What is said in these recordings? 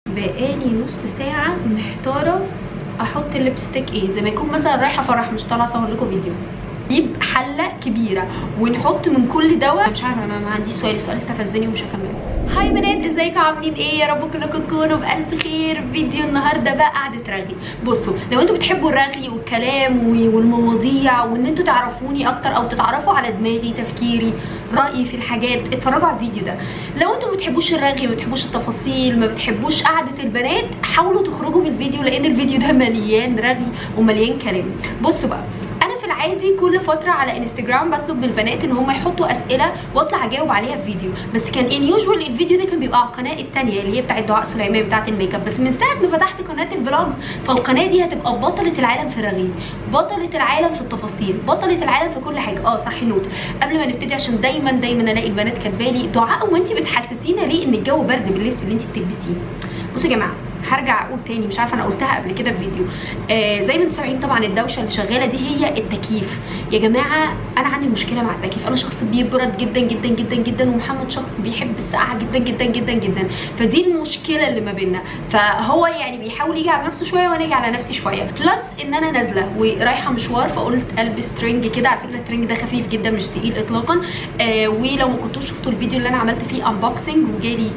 بقالي نص ساعه محتاره احط الليبستيك ايه زي ما يكون مثلا رايحه فرح مش طالعه اصور لكم فيديو نجيب حله كبيره ونحط من كل دواء مش عارفه انا ما عنديش سؤال السؤال استفزني ومش هكمله هاي بنات ازيكم عاملين ايه يا رب كلكم تكونوا بالف خير فيديو النهارده بقى قعده رغي بصوا لو انتوا بتحبوا الرغي والكلام والمواضيع وان انتوا تعرفوني اكتر او تتعرفوا على دماغي تفكيري رايي في الحاجات اتفرجوا على الفيديو ده لو انتوا ما بتحبوش الرغي ما بتحبوش التفاصيل ما بتحبوش قعده البنات حاولوا تخرجوا من الفيديو لان الفيديو ده مليان رغي ومليان كلام بصوا بقى العادي كل فتره على انستجرام بطلب من البنات ان هم يحطوا اسئله واطلع اجاوب عليها في فيديو بس كان ان يوجوال الفيديو ده كان بيبقى على القناه الثانيه اللي هي بتاعت دعاء سليمان بتاعت الميك اب بس من ساعه ما فتحت قناه الفلوجز فالقناه دي هتبقى بطله العالم في الرغي بطله العالم في التفاصيل بطله العالم في كل حاجه اه صح نوت قبل ما نبتدي عشان دايما دايما الاقي البنات كاتبالي دعاء وانت بتحسسينا ليه ان الجو برد باللبس اللي انت بتلبسيه بصوا يا جماعه هرجع اقول تاني مش عارفه انا قلتها قبل كده في فيديو آه زي ما انتم سامعين طبعا الدوشه اللي شغاله دي هي التكييف يا جماعه انا عندي مشكله مع التكييف انا شخص بيبرد جدا جدا جدا جدا ومحمد شخص بيحب السقعه جدا جدا جدا جدا فدي المشكله اللي ما بيننا فهو يعني بيحاول يجي على نفسه شويه وانا اجي على نفسي شويه بلس ان انا نازله ورايحه مشوار فقلت البس ترنج كده على فكره الترنج ده خفيف جدا مش تقيل اطلاقا آه ولو ما كنتوش شفتوا الفيديو اللي انا عملت فيه انبوكسنج وجالي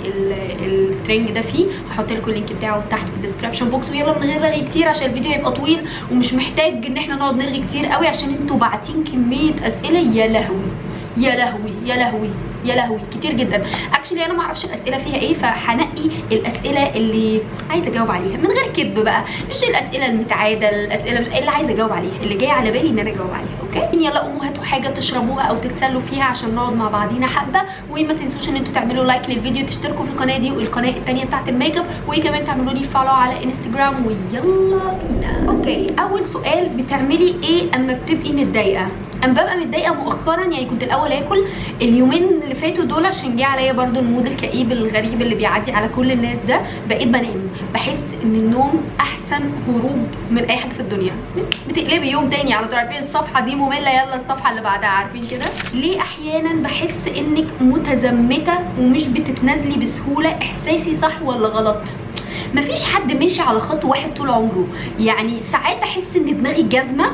الترنج ده فيه هحط لكم اللينك بتاعه تحت في الديسكربشن بوكس ويلا من غير رغي كتير عشان الفيديو يبقى طويل ومش محتاج ان احنا نقعد نرغي كتير قوي عشان انتوا باعتين كميه اسئله يا لهوي يا لهوي يا لهوي يا لهوي كتير جدا اكشلي انا ما اعرفش الاسئله فيها ايه فهنقي الاسئله اللي عايزه اجاوب عليها من غير كذب بقى مش الاسئله المتعاده الاسئله مش اللي عايزه اجاوب عليها اللي جايه على بالي ان انا اجاوب عليها اوكي يلا قوموا هاتوا حاجه تشربوها او تتسلوا فيها عشان نقعد مع بعضينا حبه وما تنسوش ان انتوا تعملوا لايك للفيديو تشتركوا في القناه دي والقناه الثانيه بتاعت الميك اب وكمان تعملوا لي فولو على انستجرام ويلا بينا اوكي اول سؤال بتعملي ايه اما بتبقي متضايقه انا ببقى متضايقه مؤخرا يعني كنت الاول اكل اليومين اللي فاتوا دول عشان جه عليا برده المود الكئيب الغريب اللي بيعدي على كل الناس ده بقيت بنام بحس ان النوم احسن هروب من اي حاجه في الدنيا بتقلبي يوم تاني على طول عارفين الصفحه دي ممله يلا الصفحه اللي بعدها عارفين كده ليه احيانا بحس انك متزمته ومش بتتنازلي بسهوله احساسي صح ولا غلط مفيش حد ماشي على خط واحد طول عمره يعني ساعات احس ان دماغي جزمه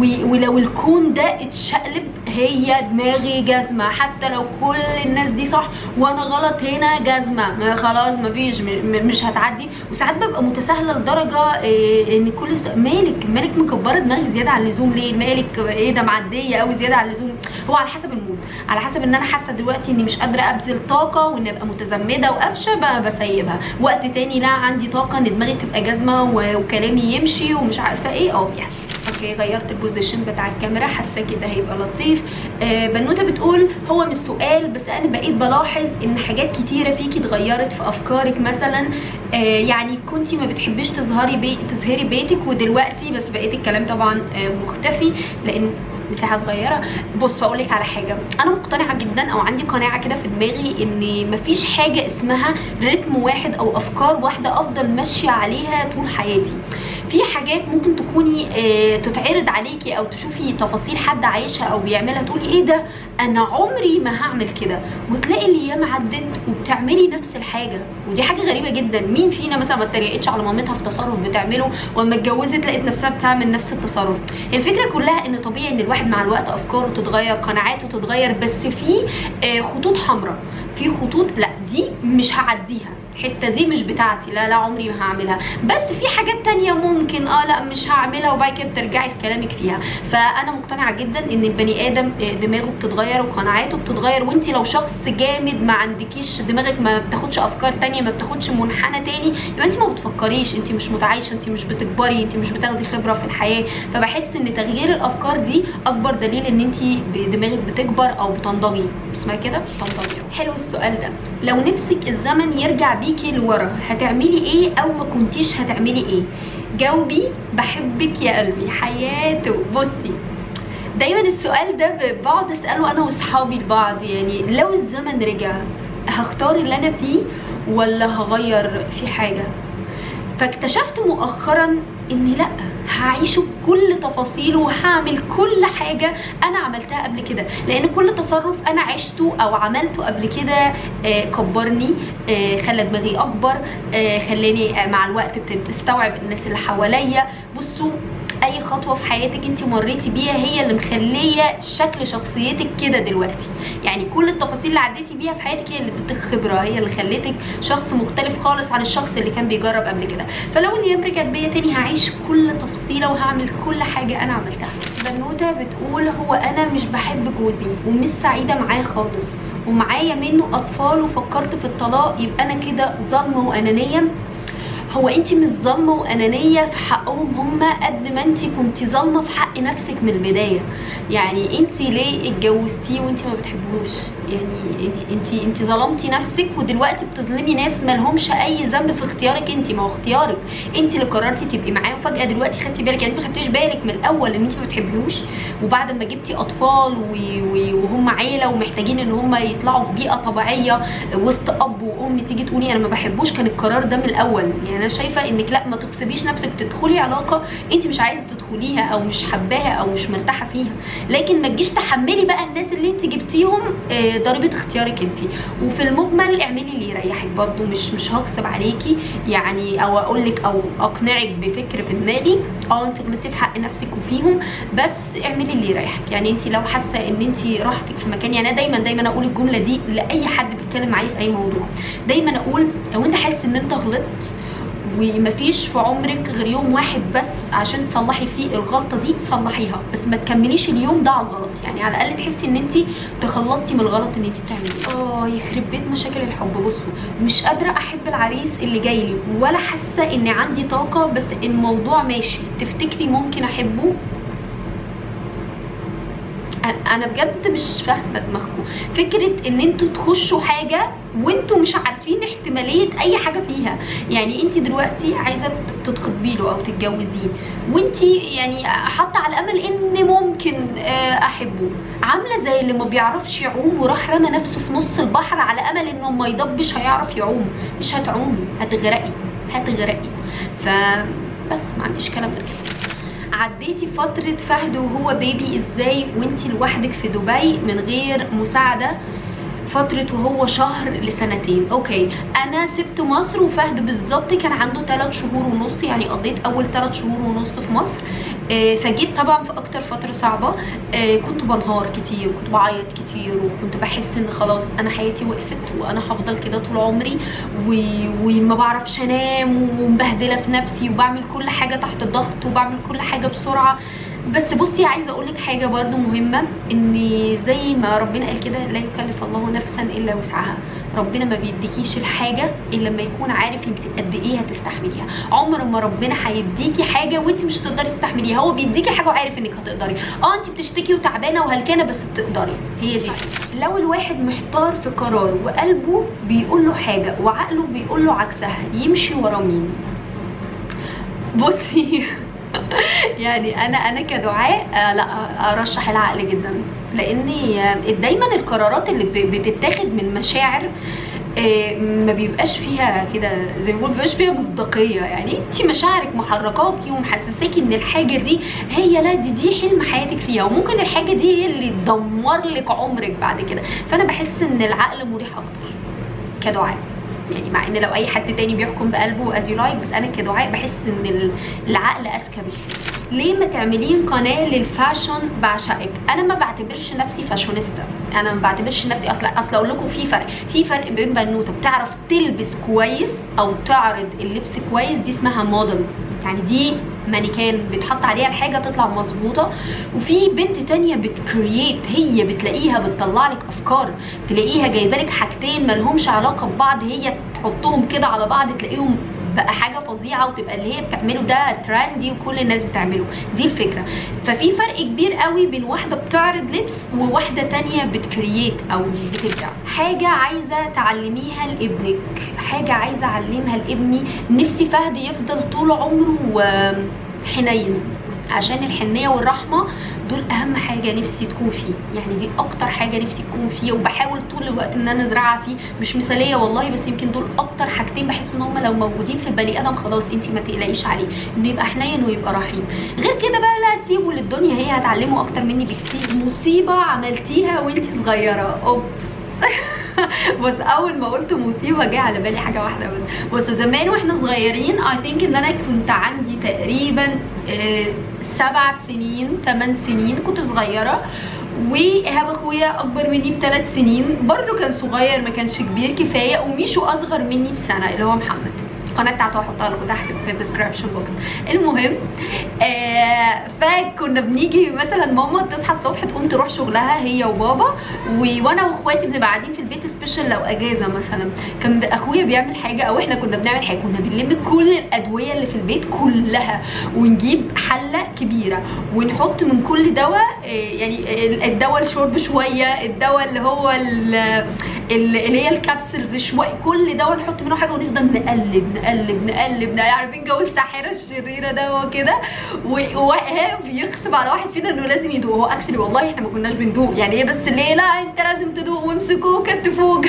ولو الكون ده اتشقلب هي دماغي جزمه حتى لو كل الناس دي صح وانا غلط هنا جزمه ما خلاص مفيش مش هتعدي وساعات ببقى متساهله لدرجه إيه ان كل س... مالك مالك مكبره دماغي زياده عن اللزوم ليه مالك ايه ده معديه قوي زياده عن اللزوم هو على حسب المود على حسب ان انا حاسه دلوقتي اني مش قادره ابذل طاقه وان ابقى متزمده وقفشه بسيبها وقت تاني لا عندي طاقه ان دماغي تبقى جزمه وكلامي يمشي ومش عارفه ايه اه بيحصل اوكي غيرت البوزيشن بتاع الكاميرا حاسه كده هيبقى لطيف آه بنوته بتقول هو مش سؤال بس انا بقيت بلاحظ ان حاجات كتيره فيكي اتغيرت في افكارك مثلا آه يعني كنتي ما بتحبيش تظهري بي تظهري بيتك ودلوقتي بس بقيت الكلام طبعا آه مختفي لان مساحه صغيره بص اقول لك على حاجه انا مقتنعه جدا او عندي قناعه كده في دماغي ان مفيش حاجه اسمها رتم واحد او افكار واحده افضل ماشيه عليها طول حياتي في حاجات ممكن تكوني آه تتعرض عليكي او تشوفي تفاصيل حد عايشها او بيعملها تقولي ايه ده انا عمري ما هعمل كده وتلاقي الايام عدت وبتعملي نفس الحاجه ودي حاجه غريبه جدا مين فينا مثلا ما اتريقتش على مامتها في تصرف بتعمله ولما اتجوزت لقيت نفسها بتعمل نفس التصرف الفكره كلها ان طبيعي ان الواحد مع الوقت افكاره تتغير قناعاته تتغير بس في آه خطوط حمراء في خطوط لا دي مش هعديها الحته دي مش بتاعتي لا لا عمري ما هعملها بس في حاجات تانية ممكن اه لا مش هعملها وبعد كده بترجعي في كلامك فيها فانا مقتنعه جدا ان البني ادم دماغه بتتغير وقناعاته بتتغير وانت لو شخص جامد ما عندكيش دماغك ما بتاخدش افكار تانية ما بتاخدش منحنى تاني يبقى انت ما بتفكريش انت مش متعايشه انت مش بتكبري انت مش بتاخدي خبره في الحياه فبحس ان تغيير الافكار دي اكبر دليل ان انت دماغك بتكبر او بتنضجي اسمها كده بتنضجي حلو السؤال ده لو نفسك الزمن يرجع بيكي لورا هتعملي ايه او ما كنتيش هتعملي ايه جاوبي بحبك يا قلبي حياته بصي دايما السؤال ده بقعد اساله انا واصحابي لبعض يعني لو الزمن رجع هختار اللي انا فيه ولا هغير في حاجه فاكتشفت مؤخرا اني لا هعيشه بكل تفاصيله وهعمل كل حاجة أنا عملتها قبل كده لأن كل تصرف أنا عشته أو عملته قبل كده آه، كبرني آه، خلى دماغي أكبر آه، خلاني آه، مع الوقت ابتديت استوعب الناس اللي حواليا بصوا اي خطوه في حياتك انت مريتي بيها هي اللي مخليه شكل شخصيتك كده دلوقتي يعني كل التفاصيل اللي عديتي بيها في حياتك هي اللي ادتك خبره هي اللي خلتك شخص مختلف خالص عن الشخص اللي كان بيجرب قبل كده فلو الايام رجعت بيا تاني هعيش كل تفصيله وهعمل كل حاجه انا عملتها بنوته بتقول هو انا مش بحب جوزي ومش سعيده معاه خالص ومعايا منه اطفال وفكرت في الطلاق يبقى انا كده ظالمه وانانيه هو انت مش ظالمه وانانيه في حقهم هم قد ما انت كنت ظالمه في حق نفسك من البدايه يعني انت ليه اتجوزتيه وانت ما بتحبوش يعني انت انت ظلمتي نفسك ودلوقتي بتظلمي ناس ما لهمش اي ذنب في اختيارك انت ما هو اختيارك انت اللي قررتي تبقي معاه وفجاه دلوقتي خدتي بالك يعني انت ما خدتيش بالك من الاول ان انت ما بتحبيهوش وبعد ما جبتي اطفال و- و- وهم عيله ومحتاجين ان هم يطلعوا في بيئه طبيعيه وسط اب وام تيجي تقولي انا ما بحبوش كان القرار ده من الاول يعني انا شايفه انك لا ما تغصبيش نفسك تدخلي علاقه انت مش عايزه تدخليها او مش حباها او مش مرتاحه فيها لكن ما تجيش تحملي بقى الناس اللي انت جبتيهم آه، ضريبه اختيارك انت وفي المجمل اعملي اللي يريحك برضو مش مش هغصب عليكي يعني او اقول لك او اقنعك بفكر في دماغي اه انت غلطتي في حق نفسك وفيهم بس اعملي اللي يريحك يعني انت لو حاسه ان انت راحتك في مكان يعني انا دايما دايما اقول الجمله دي لاي حد بيتكلم معايا في اي موضوع دايما اقول لو انت حاسس ان انت غلطت ومفيش في عمرك غير يوم واحد بس عشان تصلحي فيه الغلطه دي صلحيها بس ما تكمليش اليوم ده على الغلط يعني على الاقل تحسي ان انت تخلصتي من الغلط اللي انت بتعمليه اه يخرب بيت مشاكل الحب بصوا مش قادره احب العريس اللي جاي لي ولا حاسه ان عندي طاقه بس الموضوع ماشي تفتكري ممكن احبه أ- انا بجد مش فاهمه دماغكم فكره ان انتوا تخشوا حاجه وانتوا مش عارفين احتماليه اي حاجه فيها يعني انت دلوقتي عايزه تتخطبي له او تتجوزيه وانت يعني حاطه على امل ان ممكن آه، احبه عامله زي اللي ما بيعرفش يعوم وراح رمى نفسه في نص البحر على امل انه ما يضبش هيعرف يعوم مش هتعومي هتغرقي هتغرقي فبس ما عنديش كلام غير كده عديتي فترة فهد وهو بيبي ازاي وانتي لوحدك في دبي من غير مساعدة فترة وهو شهر لسنتين اوكي انا سبت مصر وفهد بالظبط كان عنده 3 شهور ونص يعني قضيت اول 3 شهور ونص في مصر آه، فجيت طبعا في اكتر فترة صعبة آه، كنت بنهار كتير وكنت بعيط كتير وكنت بحس ان خلاص انا حياتي وقفت وانا هفضل كده طول عمري و- وما بعرفش انام ومبهدله في نفسي وبعمل كل حاجه تحت ضغط وبعمل كل حاجه بسرعه بس بصي عايزه اقول لك حاجه برضو مهمه ان زي ما ربنا قال كده لا يكلف الله نفسا الا وسعها ربنا ما بيديكيش الحاجه الا لما يكون عارف انت قد ايه هتستحمليها عمر ما ربنا هيديكي حاجه وانت مش هتقدري تستحمليها هو بيديكي حاجه وعارف انك هتقدري اه انت بتشتكي وتعبانه وهلكانه بس بتقدري هي دي لو الواحد محتار في قرار وقلبه بيقول له حاجه وعقله بيقول له عكسها يمشي ورا مين بصي يعني انا انا كدعاء آه لا ارشح العقل جدا لان آه، دايما القرارات اللي ب- بتتاخد من مشاعر آه، ما بيبقاش فيها كده زي ما بيقولوا ما بيبقاش فيها مصداقيه يعني انت مشاعرك محركاكي ومحسساكي ان الحاجه دي هي لا دي دي حلم حياتك فيها وممكن الحاجه دي هي اللي تدمر لك عمرك بعد كده فانا بحس ان العقل مريح اكتر كدعاء يعني مع ان لو اي حد تاني بيحكم بقلبه از يو لايك بس انا كدعاء بحس ان ال- العقل اذكى بكتير ليه ما تعملين قناه للفاشن بعشقك انا ما بعتبرش نفسي فاشونيستا انا ما بعتبرش نفسي اصلا اصل اقول لكم في فرق في فرق بين بنوته بتعرف تلبس كويس او تعرض اللبس كويس دي اسمها موديل يعني دي مانيكان بيتحط عليها الحاجه تطلع مظبوطه وفي بنت تانية بتكرييت هي بتلاقيها بتطلع لك افكار تلاقيها جايبه لك حاجتين مالهمش علاقه ببعض هي تحطهم كده على بعض تلاقيهم بقى حاجه فظيعه وتبقى اللي هي بتعمله ده ترندي وكل الناس بتعمله دي الفكره ففي فرق كبير قوي بين واحده بتعرض لبس وواحده تانية بتكرييت او بتبدع حاجه عايزه تعلميها لابنك حاجه عايزه اعلمها لابني نفسي فهد يفضل طول عمره آه، حنين عشان الحنيه والرحمه دول اهم حاجه نفسي تكون فيه يعني دي اكتر حاجه نفسي تكون فيه وبحاول طول الوقت ان انا ازرعها فيه مش مثاليه والله بس يمكن دول اكتر حاجتين بحس ان هم لو موجودين في البني ادم خلاص انت ما تقلقيش عليه انه يبقى حنين ويبقى رحيم غير كده بقى لا سيبه للدنيا هي هتعلمه اكتر مني بكتير مصيبه عملتيها وانت صغيره اوبس بس اول ما قلت مصيبه جه على بالي حاجه واحده بس بس زمان واحنا صغيرين اي ثينك ان انا كنت عندي تقريبا آه، سبع سنين ثمان سنين كنت صغيره وايهاب اخويا اكبر مني بثلاث سنين برضو كان صغير ما كانش كبير كفايه وميشو اصغر مني بسنه اللي هو محمد القناه بتاعته هحطها لكم تحت في الديسكربشن بوكس المهم آه فكنا بنيجي مثلا ماما تصحى الصبح تقوم تروح شغلها هي وبابا و- وانا واخواتي بنبقى قاعدين في البيت سبيشال لو اجازه مثلا كان اخويا بيعمل حاجه او احنا كنا بنعمل حاجه كنا بنلم كل الادويه اللي في البيت كلها ونجيب حله كبيره ونحط من كل دواء آه، يعني الدواء الشرب شويه الدواء اللي هو ال- ال- اللي هي الكبسلز شويه كل دواء نحط منه حاجه ونفضل نقلب نقلب نقلب نقلب. عارفين جو الساحره الشريره ده هو كده و- وإيهاب بيغصب على واحد فينا انه لازم يدوق هو اكشلي والله احنا ما كناش بندوق يعني هي بس ليه لا انت لازم تدوق وامسكوه كتفوه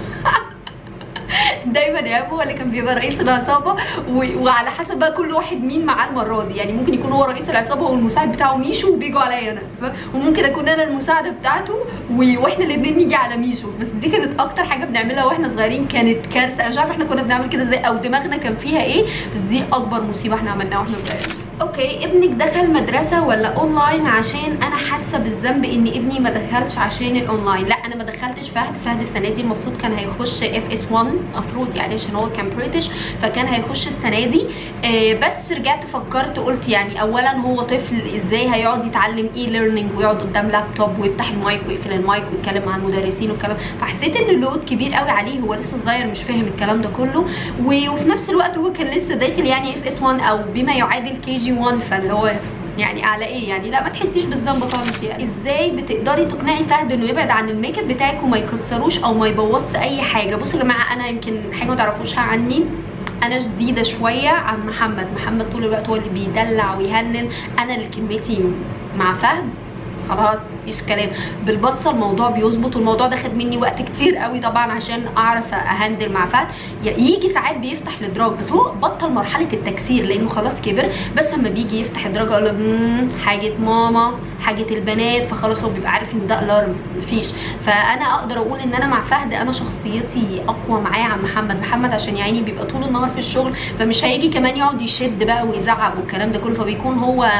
دايما ايهاب هو اللي كان بيبقى رئيس العصابه و- وعلى حسب بقى كل واحد مين معاه المره دي يعني ممكن يكون هو رئيس العصابه والمساعد بتاعه ميشو وبيجوا عليا انا ف- وممكن اكون انا المساعده بتاعته و- واحنا الاثنين نيجي على ميشو بس دي كانت اكتر حاجه بنعملها واحنا صغيرين كانت كارثه انا مش عارفه احنا كنا بنعمل كده ازاي او دماغنا كان فيها ايه بس دي اكبر مصيبه احنا عملناها واحنا صغيرين اوكي ابنك دخل مدرسه ولا اونلاين عشان انا حاسه بالذنب ان ابني ما دخلش عشان الاونلاين لا انا ما دخلتش فهد فهد السنه دي المفروض كان هيخش اف اس 1 المفروض يعني عشان هو كان بريتش فكان هيخش السنه دي آه بس رجعت فكرت قلت يعني اولا هو طفل ازاي هيقعد يتعلم اي ليرنينج ويقعد قدام لابتوب ويفتح المايك ويقفل المايك ويتكلم مع المدرسين والكلام فحسيت ان اللود كبير قوي عليه هو لسه صغير مش فاهم الكلام ده كله و- وفي نفس الوقت هو كان لسه داخل يعني اف اس 1 او بما يعادل كي جي 1 فاللي هو يعني على ايه يعني لا ما تحسيش بالذنب خالص يعني ازاي بتقدري تقنعي فهد انه يبعد عن الميك اب بتاعك وما يكسروش او ما يبوظش اي حاجه بصوا يا جماعه انا يمكن حاجه ما تعرفوشها عني انا شديده شويه عن محمد محمد طول الوقت هو اللي بيدلع ويهنن انا اللي كلمتي مع فهد خلاص مفيش كلام بالبصه الموضوع بيظبط والموضوع ده خد مني وقت كتير قوي طبعا عشان اعرف اهندل مع فهد ي- يجي ساعات بيفتح الادراج بس هو بطل مرحله التكسير لانه خلاص كبر بس لما بيجي يفتح ادراج اقول له "مم، حاجه ماما حاجه البنات فخلاص هو بيبقى عارف ان ده الارم مفيش فانا اقدر اقول ان انا مع فهد انا شخصيتي اقوى معاه عن محمد محمد عشان يعني بيبقى طول النهار في الشغل فمش هيجي كمان يقعد يشد بقى ويزعق والكلام ده كله فبيكون هو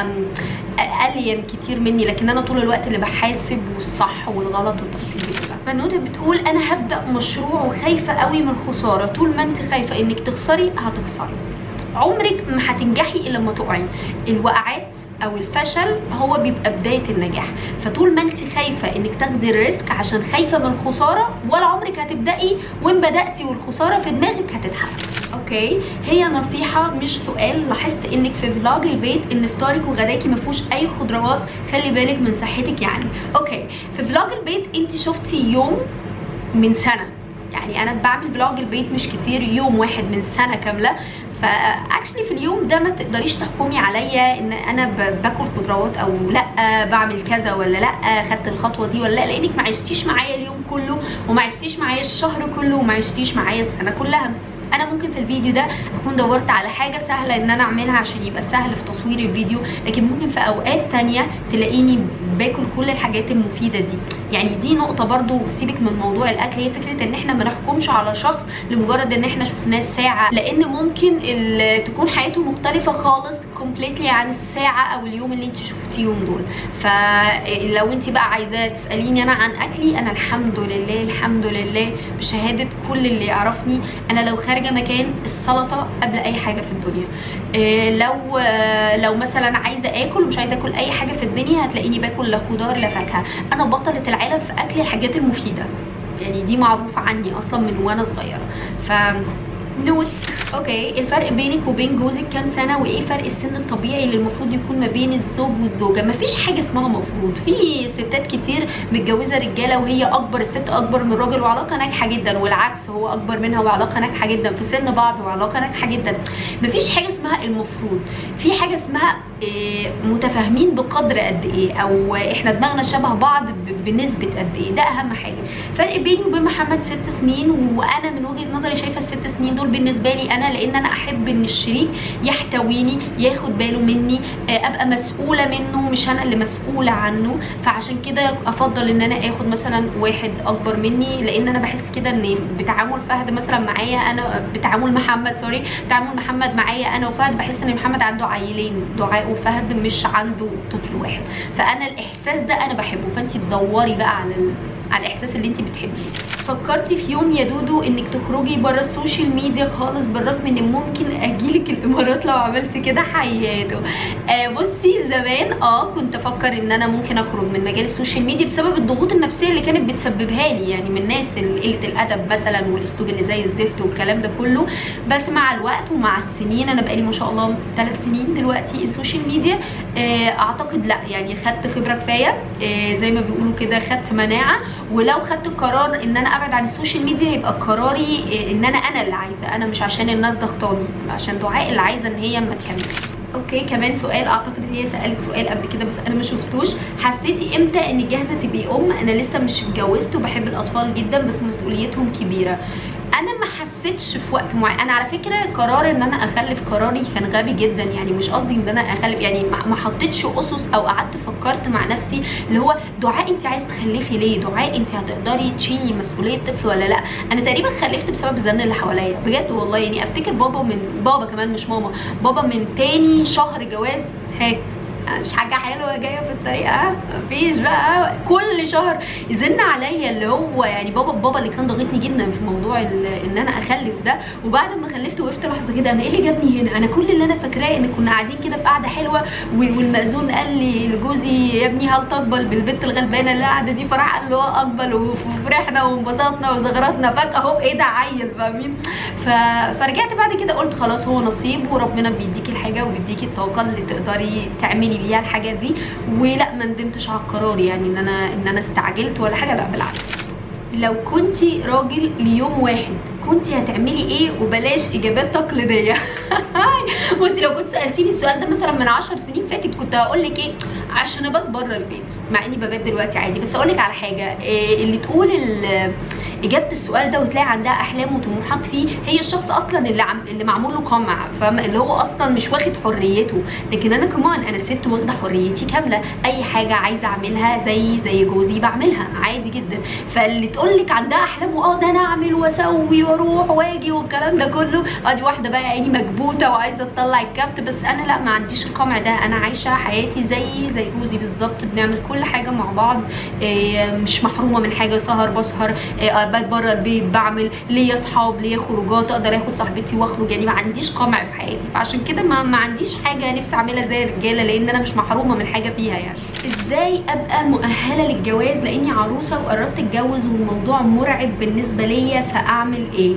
الين كتير مني لكن انا طول الوقت اللي بحاسب والصح والغلط والتفاصيل دي كلها فالنوتة بتقول انا هبدا مشروع وخايفه قوي من الخساره طول ما انت خايفه انك تخسري هتخسري عمرك ما هتنجحي الا لما تقعي الوقعات او الفشل هو بيبقى بدايه النجاح فطول ما انت خايفه انك تاخدي الريسك عشان خايفه من الخساره ولا عمرك هتبداي وان بداتي والخساره في دماغك هتتحقق اوكي هي نصيحه مش سؤال لاحظت انك في فلوج البيت ان فطارك وغداكي ما فيهوش اي خضروات خلي بالك من صحتك يعني اوكي في فلوج البيت انت شفتي يوم من سنه يعني انا بعمل فلوج البيت مش كتير يوم واحد من سنه كامله فاكشلي في اليوم ده ما تقدريش تحكمي عليا ان انا ب- باكل خضروات او لا بعمل كذا ولا لا خدت الخطوه دي ولا لا لانك ما عشتيش معايا اليوم كله وما عشتيش معايا الشهر كله وما عشتيش معايا السنه كلها انا ممكن في الفيديو ده اكون دورت على حاجه سهله ان انا اعملها عشان يبقى سهل في تصوير الفيديو لكن ممكن في اوقات تانية تلاقيني باكل كل الحاجات المفيده دي يعني دي نقطه برضو سيبك من موضوع الاكل هي فكره ان احنا ما نحكمش على شخص لمجرد ان احنا شفناه ساعه لان ممكن ال- تكون حياته مختلفه خالص كومبليتلي عن الساعه او اليوم اللي انت شفتيهم دول فلو انت بقى عايزاه تساليني انا عن اكلي انا الحمد لله الحمد لله بشهاده كل اللي يعرفني انا لو خارجه مكان السلطه قبل اي حاجه في الدنيا إيه لو آه، لو مثلا عايزه اكل ومش عايزه اكل اي حاجه في الدنيا هتلاقيني باكل لا خضار لا فاكهه انا بطله العالم في اكل الحاجات المفيده يعني دي معروفه عني اصلا من وانا صغيره ف نوت اوكي الفرق بينك وبين جوزك كام سنه وايه فرق السن الطبيعي اللي المفروض يكون ما بين الزوج والزوجه مفيش حاجه اسمها مفروض في ستات كتير متجوزه رجاله وهي اكبر الست اكبر من الراجل وعلاقه ناجحه جدا والعكس هو اكبر منها وعلاقه ناجحه جدا في سن بعض وعلاقه ناجحه جدا مفيش حاجه اسمها المفروض في حاجه اسمها إيه متفاهمين بقدر قد ايه او احنا دماغنا شبه بعض بنسبه قد ايه ده اهم حاجه فرق بيني وبين محمد ست سنين وانا من وجهه نظري شايفه الست سنين دول بالنسبه لي انا لان انا احب ان الشريك يحتويني ياخد باله مني ابقى مسؤوله منه مش انا اللي مسؤوله عنه فعشان كده افضل ان انا اخد مثلا واحد اكبر مني لان انا بحس كده ان بتعامل فهد مثلا معايا انا بتعامل محمد سوري بتعامل محمد معايا انا وفهد بحس ان محمد عنده عيلين دعاء وفهد مش عنده طفل واحد فانا الاحساس ده انا بحبه فانت تدوري بقى على ال... على الاحساس اللي انت بتحبيه فكرتي في يوم يا دودو انك تخرجي بره السوشيال ميديا خالص بالرغم ان ممكن اجيلك الامارات لو عملت كده حياته آه بصي زمان اه كنت افكر ان انا ممكن اخرج من مجال السوشيال ميديا بسبب الضغوط النفسيه اللي كانت بتسببها لي يعني من الناس قله الادب مثلا والاسلوب اللي زي الزفت والكلام ده كله بس مع الوقت ومع السنين انا بقالي ما شاء الله ثلاث سنين دلوقتي السوشيال ميديا آه اعتقد لا يعني خدت خبره كفايه آه زي ما بيقولوا كده خدت مناعه ولو خدت قرار ان انا ابعد عن السوشيال ميديا يبقى قراري ان انا انا اللي عايزه انا مش عشان الناس ضغطاني عشان دعاء اللي عايزه ان هي ما تكملش اوكي كمان سؤال اعتقد ان هي سالت سؤال قبل كده بس انا ما شفتوش حسيتي امتى انك جاهزه تبقي ام انا لسه مش اتجوزت وبحب الاطفال جدا بس مسؤوليتهم كبيره انا ما حسيتش في وقت معين انا على فكره قرار ان انا اخلف قراري كان غبي جدا يعني مش قصدي ان انا اخلف يعني ما حطيتش اسس او قعدت فكرت مع نفسي اللي هو دعاء انت عايزه تخلفي ليه دعاء انت هتقدري تشيلي مسؤوليه طفل ولا لا انا تقريبا خلفت بسبب الزن اللي حواليا بجد والله يعني افتكر بابا من بابا كمان مش ماما بابا من تاني شهر جواز هات مش حاجه حلوه جايه في الطريقه مفيش بقى كل شهر يزن عليا اللي هو يعني بابا بابا اللي كان ضاغطني جدا في موضوع ان انا اخلف ده وبعد ما خلفت وقفت لحظه كده انا ايه اللي جابني هنا انا كل اللي انا فاكراه ان كنا قاعدين كده في قعده حلوه والمأذون قال لي لجوزي يا ابني هل تقبل بالبنت الغلبانه اللي قاعده دي فراح قال له اه اقبل وفرحنا وانبسطنا وزغرتنا فجاه اهو ايه ده عيل فاهمين فرجعت بعد كده قلت خلاص هو نصيب وربنا بيديكي الحاجه وبيديكي الطاقه اللي تقدري تعملي بيها الحاجه دي ولا ما ندمتش على القرار يعني ان انا ان انا استعجلت ولا حاجه لا بالعكس لو كنتي راجل ليوم واحد كنتي هتعملي ايه وبلاش اجابات تقليديه بصي لو كنت سالتيني السؤال ده مثلا من 10 سنين فاتت كنت هقول لك ايه عشان ابات بره البيت مع اني ببات دلوقتي عادي بس اقول لك على حاجه إيه اللي تقول اجابه السؤال ده وتلاقي عندها احلام وطموحات فيه هي الشخص اصلا اللي عم اللي معمول له قمع فاهمه اللي هو اصلا مش واخد حريته لكن انا كمان انا ست واخده حريتي كامله اي حاجه عايزه اعملها زي زي جوزي بعملها عادي جدا فاللي تقول لك عندها احلام واه ده انا اعمل واسوي واروح واجي والكلام ده كله اه دي واحده بقى يعني مكبوته وعايزه تطلع الكبت بس انا لا ما عنديش القمع ده انا عايشه حياتي زي زي جوزي بالظبط بنعمل كل حاجه مع بعض إيه مش محرومه من حاجه سهر بسهر إيه بات بره البيت بعمل ليا اصحاب ليا خروجات اقدر اخد صاحبتي واخرج يعني ما عنديش قمع في حياتي فعشان كده ما, ما عنديش حاجه نفسي اعملها زي الرجاله لان انا مش محرومه من حاجه فيها يعني ازاي ابقى مؤهله للجواز لاني عروسه وقربت اتجوز والموضوع مرعب بالنسبه ليا فاعمل ايه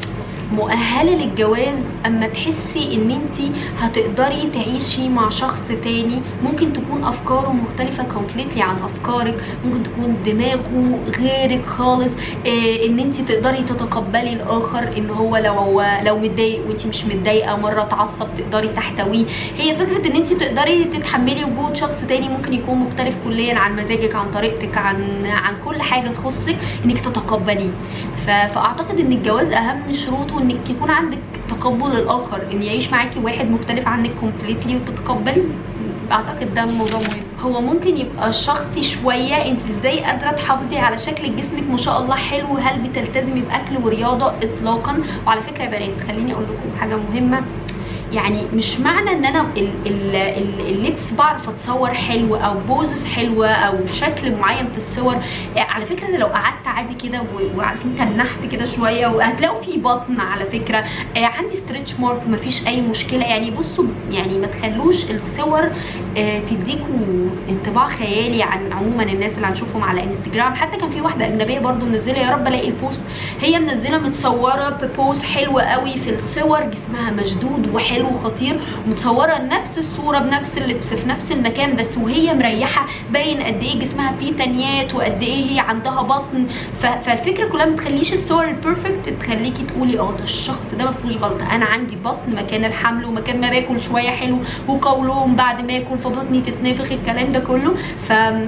مؤهله للجواز اما تحسي ان انت هتقدري تعيشي مع شخص تاني ممكن تكون افكاره مختلفه كومبليتلي عن افكارك ممكن تكون دماغه غيرك خالص إيه ان انت تقدري تتقبلي الاخر ان هو لو لو متضايق وانت مش متضايقه مره اتعصب تقدري تحتويه هي فكره ان انت تقدري تتحملي وجود شخص تاني ممكن يكون مختلف كليا عن مزاجك عن طريقتك عن عن كل حاجه تخصك انك تتقبليه فاعتقد ان الجواز اهم شروطه انك يكون عندك تقبل الاخر ان يعيش معاكي واحد مختلف عنك كومبليتلي وتتقبلي اعتقد ده موضوع مهم هو ممكن يبقى شخصي شويه انت ازاي قادره تحافظي على شكل جسمك ما شاء الله حلو هل بتلتزمي باكل ورياضه اطلاقا وعلى فكره يا بنات خليني اقول لكم حاجه مهمه يعني مش معنى ان انا ال- ال- ال- اللبس بعرف اتصور حلو او بوزز حلوه او شكل معين في الصور آه، على فكره أنا لو قعدت عادي كده و- وعارفين تنحت كده شويه وهتلاقوا في بطن على فكره آه، عندي ستريتش مارك مفيش اي مشكله يعني بصوا يعني ما تخلوش الصور آه، تديكوا انطباع خيالي عن عموما الناس اللي هنشوفهم على انستجرام حتى كان في واحده اجنبيه برضو منزله يا رب الاقي البوست هي منزله متصوره ببوز حلوه قوي في الصور جسمها مشدود وحلو وخطير ومتصوره نفس الصوره بنفس اللبس في نفس المكان بس وهي مريحه باين قد ايه جسمها فيه تنيات وقد ايه هي عندها بطن ف- فالفكره كلها ما تخليش الصور البيرفكت تخليكي تقولي اه ده الشخص ده ما فيهوش غلطه انا عندي بطن مكان الحمل ومكان ما باكل شويه حلو وقولهم بعد ما اكل فبطني تتنفخ الكلام ده كله ف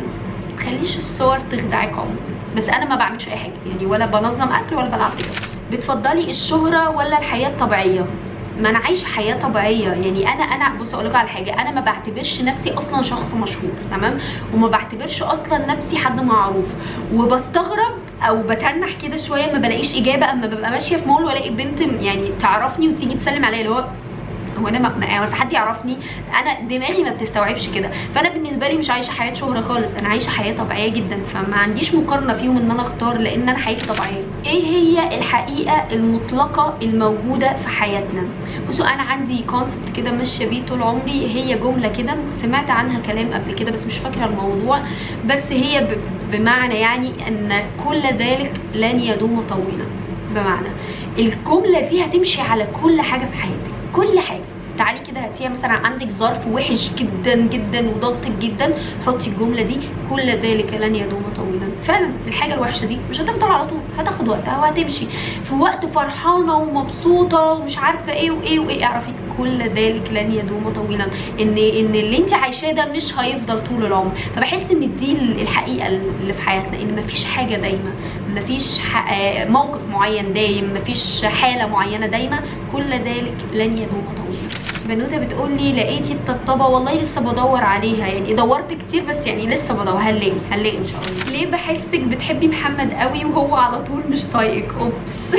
تخليش الصور تخدعك عموما بس انا ما بعملش اي حاجه يعني ولا بنظم اكل ولا بلعب كده بتفضلي الشهره ولا الحياه الطبيعيه ما انا عايشه حياه طبيعيه يعني انا انا بص اقول لكم على حاجه انا ما بعتبرش نفسي اصلا شخص مشهور تمام وما بعتبرش اصلا نفسي حد معروف وبستغرب او بتنح كده شويه ما بلاقيش اجابه اما ببقى ماشيه في مول والاقي بنت يعني تعرفني وتيجي تسلم عليا اللي هو هو انا ما ما- يعني حد يعرفني انا دماغي ما بتستوعبش كده فانا بالنسبه لي مش عايشه حياه شهره خالص انا عايشه حياه طبيعيه جدا فما عنديش مقارنه فيهم ان انا اختار لان انا حياتي طبيعيه ايه هي الحقيقه المطلقه الموجوده في حياتنا بصوا انا عندي كونسبت كده ماشيه بيه طول عمري هي جمله كده سمعت عنها كلام قبل كده بس مش فاكره الموضوع بس هي ب- بمعنى يعني ان كل ذلك لن يدوم طويلا بمعنى الجمله دي هتمشي على كل حاجه في حياتك كل حاجه تعالي كده هاتيها مثلا عندك ظرف وحش جدا جدا وضغطك جدا حطي الجمله دي كل ذلك لن يدوم طويلا فعلا الحاجه الوحشه دي مش هتفضل على طول هتاخد وقتها وهتمشي في وقت فرحانه ومبسوطه ومش عارفه ايه وايه وايه اعرفي كل ذلك لن يدوم طويلا ان ان اللي انت عايشاه ده مش هيفضل طول العمر فبحس ان دي الحقيقه اللي في حياتنا ان مفيش حاجه دايمه مفيش ح- آه، موقف معين دايم مفيش حاله معينه دايمه كل ذلك لن يدوم طويلا بنوته بتقول لي لقيتي الطبطبه والله لسه بدور عليها يعني دورت كتير بس يعني لسه بدور هنلاقي هنلاقي ان شاء الله ليه بحسك بتحبي محمد قوي وهو على طول مش طايقك اوبس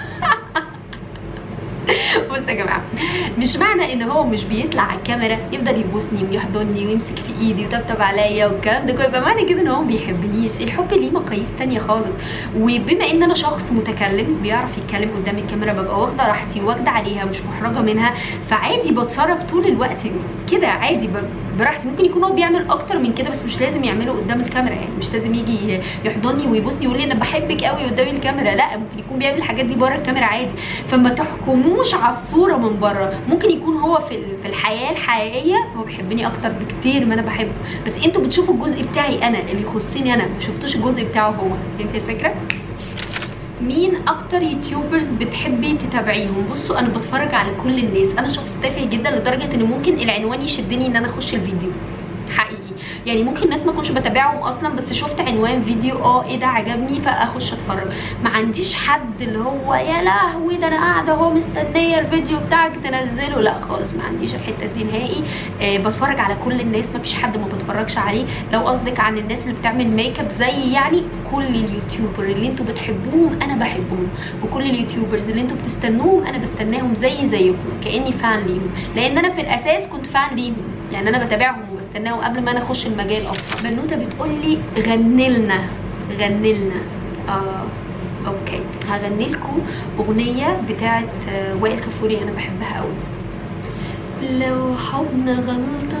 بصوا يا جماعه مش معنى ان هو مش بيطلع على الكاميرا يفضل يبوسني ويحضني ويمسك في ايدي ويطبطب عليا والكلام ده كله يبقى معنى كده ان هو ما بيحبنيش الحب ليه مقاييس تانية خالص وبما ان انا شخص متكلم بيعرف يتكلم قدام الكاميرا ببقى واخده راحتي واخده عليها مش محرجه منها فعادي بتصرف طول الوقت كده عادي ب- براحتي ممكن يكون هو بيعمل اكتر من كده بس مش لازم يعمله قدام الكاميرا يعني مش لازم يجي يحضني ويبوسني ويقول لي انا بحبك قوي قدام الكاميرا لا ممكن يكون بيعمل الحاجات دي بره الكاميرا عادي فما تحكموش على الصوره من بره ممكن يكون هو في ال- في الحياه الحقيقيه هو بيحبني اكتر بكتير ما انا بحبه بس انتوا بتشوفوا الجزء بتاعي انا اللي يخصني انا ما شفتوش الجزء بتاعه هو انت الفكره مين اكتر يوتيوبرز بتحبي تتابعيهم بصوا انا بتفرج على كل الناس انا شخص تافه جدا لدرجه ان ممكن العنوان يشدني ان انا اخش الفيديو حقيقي يعني ممكن ناس ما كنتش بتابعهم اصلا بس شفت عنوان فيديو اه ايه ده عجبني فاخش اتفرج ما عنديش حد اللي هو يا لهوي ده انا قاعده اهو مستنيه الفيديو بتاعك تنزله لا خالص ما عنديش الحته دي نهائي آه بتفرج على كل الناس ما فيش حد ما بتفرجش عليه لو قصدك عن الناس اللي بتعمل ميك اب زي يعني كل اليوتيوبر اللي انتوا بتحبوهم انا بحبهم وكل اليوتيوبرز اللي انتوا بتستنوهم انا بستناهم زي زيكم كاني فان ليهم لان انا في الاساس كنت فان ليهم يعني انا بتابعهم وبستناهم قبل ما انا اخش المجال اصلا بنوته بتقول لي غني لنا غني لنا اه اوكي هغني لكم اغنيه بتاعت آه، وائل كفوري انا بحبها قوي لو حبنا غلطه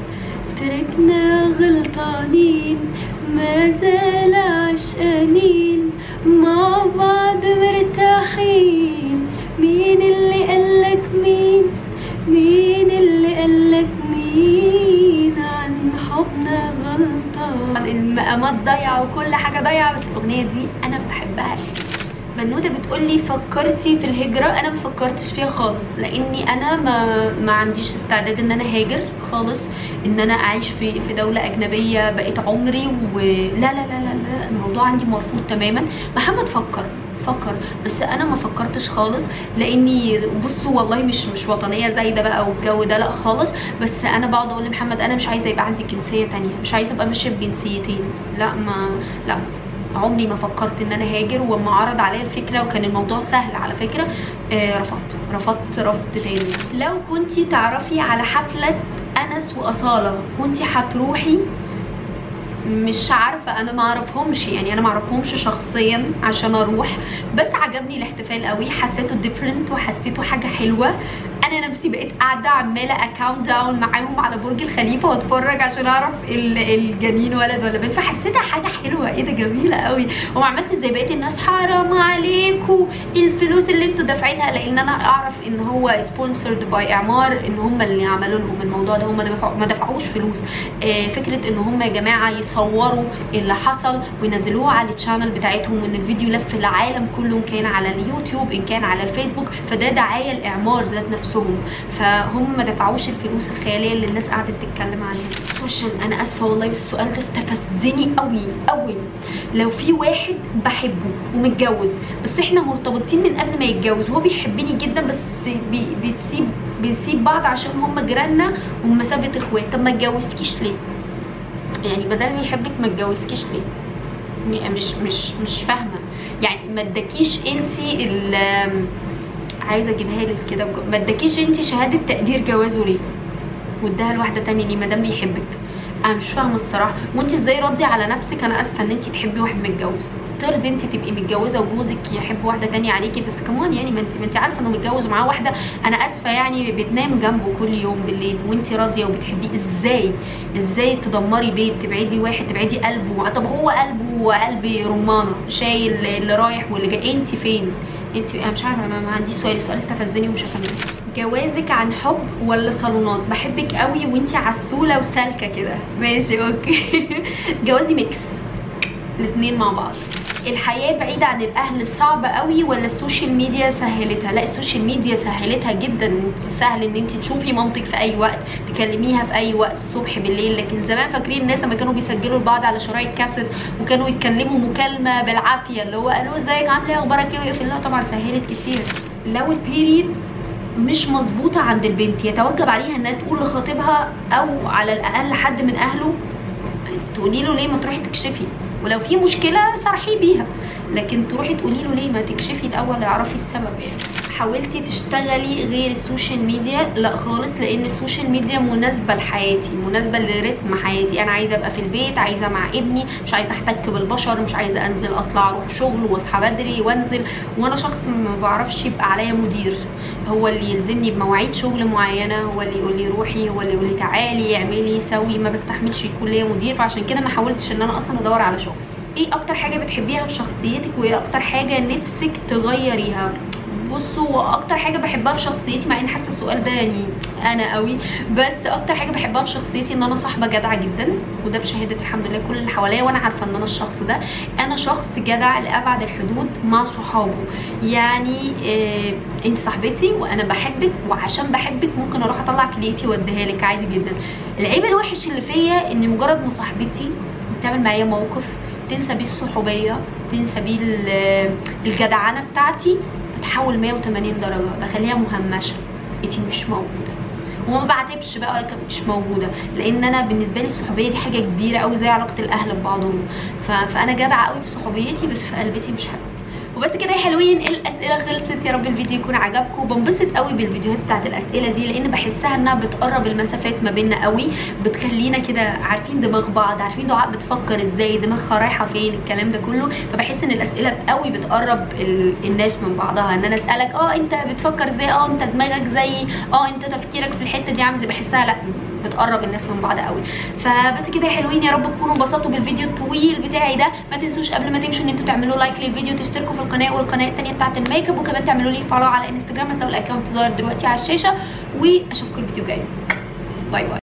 تركنا غلطانين ما زال عشقانين مع بعض مرتاحين مين اللي قالك مين مين اللي قالك مين عن حبنا غلطان المقامات ضايعه وكل حاجه ضايعه بس الاغنيه دي انا بحبها بنوته بتقولي فكرتي في الهجره انا ما فكرتش فيها خالص لاني انا ما ما عنديش استعداد ان انا هاجر خالص ان انا اعيش في في دوله اجنبيه بقيت عمري ولا لا لا لا لا الموضوع عندي مرفوض تماما محمد فكر فكر بس انا ما فكرتش خالص لاني بصوا والله مش مش وطنيه زايده بقى والجو ده لا خالص بس انا بقعد اقول لمحمد انا مش عايزه يبقى عندي جنسيه تانية مش عايزه ابقى ماشيه بجنسيتين لا ما لا عمري ما فكرت ان انا هاجر واما عرض عليا الفكره وكان الموضوع سهل على فكره آه رفضت رفضت رفض تاني لو كنتي تعرفي على حفله انس واصاله كنتي هتروحي مش عارفه انا ما اعرفهمش يعني انا ما اعرفهمش شخصيا عشان اروح بس عجبني الاحتفال قوي حسيته ديفرنت وحسيته حاجه حلوه انا نفسي بقيت قاعده عماله اكاونت داون معاهم على برج الخليفه واتفرج عشان اعرف الجنين ولد ولا بنت فحسيتها حاجه حلوه ايه ده جميله قوي وما عملت زي بقيه الناس حرام عليكم الفلوس اللي انتوا دافعينها لان انا اعرف ان هو سبونسرد باي اعمار ان هم اللي عملوا لهم الموضوع ده هم ما دفعوش فلوس آه فكره ان هم يا جماعه يصوروا اللي حصل وينزلوه على الشانل بتاعتهم وان الفيديو لف العالم كله ان كان على اليوتيوب ان كان على الفيسبوك فده دعايه لاعمار ذات نفسهم فهم ما دفعوش الفلوس الخياليه اللي الناس قعدت تتكلم عنها عشان انا اسفه والله بس السؤال ده استفزني قوي قوي لو في واحد بحبه ومتجوز بس احنا مرتبطين من قبل ما يتجوز وهو بيحبني جدا بس بي بتسيب بنسيب بعض عشان هم جيراننا ومثابه اخوات طب ما اتجوزكيش ليه يعني بدل ما يحبك ما اتجوزكيش ليه مش مش مش فاهمه يعني ما اداكيش انتي عايزه اجيبها لك كده ما اداكيش انتي شهاده تقدير جوازه ليه واداها لواحده تانية ليه ما دام بيحبك انا مش فاهمه الصراحه وانت ازاي راضيه على نفسك انا اسفه ان انت تحبي واحد متجوز ترضي انت تبقي متجوزه وجوزك يحب واحده تانية عليكي بس كمان يعني ما انت ما انت عارفه انه متجوز ومعاه واحده انا اسفه يعني بتنام جنبه كل يوم بالليل وانت راضيه وبتحبيه ازاي ازاي تدمري بيت تبعدي واحد تبعدي قلبه طب هو قلبه وقلب رمانه شايل اللي رايح واللي جاي انت فين انت انا مش عارفه انا ما عنديش سؤال السؤال استفزني ومش هكمل جوازك عن حب ولا صالونات بحبك قوي وانت عسوله وسالكه كده ماشي اوكي جوازي ميكس الاثنين مع بعض الحياه بعيده عن الاهل صعبه قوي ولا السوشيال ميديا سهلتها لا السوشيال ميديا سهلتها جدا سهل ان انت تشوفي مامتك في اي وقت تكلميها في اي وقت الصبح بالليل لكن زمان فاكرين الناس لما كانوا بيسجلوا لبعض على شرايط كاسيت وكانوا يتكلموا مكالمه بالعافيه اللي هو الو ازيك عامله ايه اخبارك ايه ويقفل لها طبعا سهلت كتير لو البيريد مش مظبوطه عند البنت يتوجب عليها انها تقول لخطيبها او على الاقل حد من اهله تقولي له ليه ما تروحي تكشفي ولو في مشكله صرحيه بيها لكن تروحي تقولي له ليه ما تكشفي الاول اعرفي السبب يعني حاولتي تشتغلي غير السوشيال ميديا لا خالص لان السوشيال ميديا مناسبه لحياتي مناسبه لرتم حياتي انا عايزه ابقى في البيت عايزه مع ابني مش عايزه احتك بالبشر مش عايزه انزل اطلع اروح شغل واصحى بدري وانزل وانا شخص ما بعرفش يبقى عليا مدير هو اللي يلزمني بمواعيد شغل معينه هو اللي يقول لي روحي هو اللي يقول لي تعالي اعملي سوي ما بستحملش يكون ليا مدير فعشان كده ما حاولتش ان انا اصلا ادور على شغل ايه اكتر حاجه بتحبيها في شخصيتك وايه اكتر حاجه نفسك تغيريها بصوا اكتر حاجه بحبها في شخصيتي مع ان حاسه السؤال ده يعني انا قوي بس اكتر حاجه بحبها في شخصيتي ان انا صاحبه جدعه جدا وده بشهاده الحمد لله كل اللي حواليا وانا عارفه ان انا الشخص ده انا شخص جدع لابعد الحدود مع صحابه يعني إيه انت صاحبتي وانا بحبك وعشان بحبك ممكن اروح اطلع كليتي واديها لك عادي جدا العيب الوحش اللي فيا ان مجرد ما صاحبتي بتعمل معايا موقف تنسى بيه الصحوبيه تنسى بيه الجدعنه بتاعتي بتحول 180 درجه بخليها مهمشه انت مش موجوده وما بعاتبش بقى ولا مش موجوده لان انا بالنسبه لي الصحوبيه دي حاجه كبيره قوي زي علاقه الاهل ببعضهم فانا جدعه قوي في صحوبيتي بس في قلبتي مش حلوه وبس كده يا حلوين الاسئله خلصت يا رب الفيديو يكون عجبكم بنبسط قوي بالفيديوهات بتاعت الاسئله دي لان بحسها انها بتقرب المسافات ما بيننا قوي بتخلينا كده عارفين دماغ بعض عارفين دعاء بتفكر ازاي دماغها رايحه فين الكلام ده كله فبحس ان الاسئله قوي بتقرب الناس من بعضها ان انا اسالك اه انت بتفكر ازاي اه انت دماغك زي اه انت تفكيرك في الحته دي عامل ازاي بحسها لا بتقرب الناس من بعض قوي فبس كده يا حلوين يا رب تكونوا انبسطتوا بالفيديو الطويل بتاعي ده ما تنسوش قبل ما تمشوا ان انتوا تعملوا لايك للفيديو تشتركوا في القناه والقناه الثانيه بتاعه الميك اب وكمان تعملوا لي فولو على انستجرام هتلاقوا الاكونت ظاهر دلوقتي على الشاشه واشوفكم الفيديو الجاي باي باي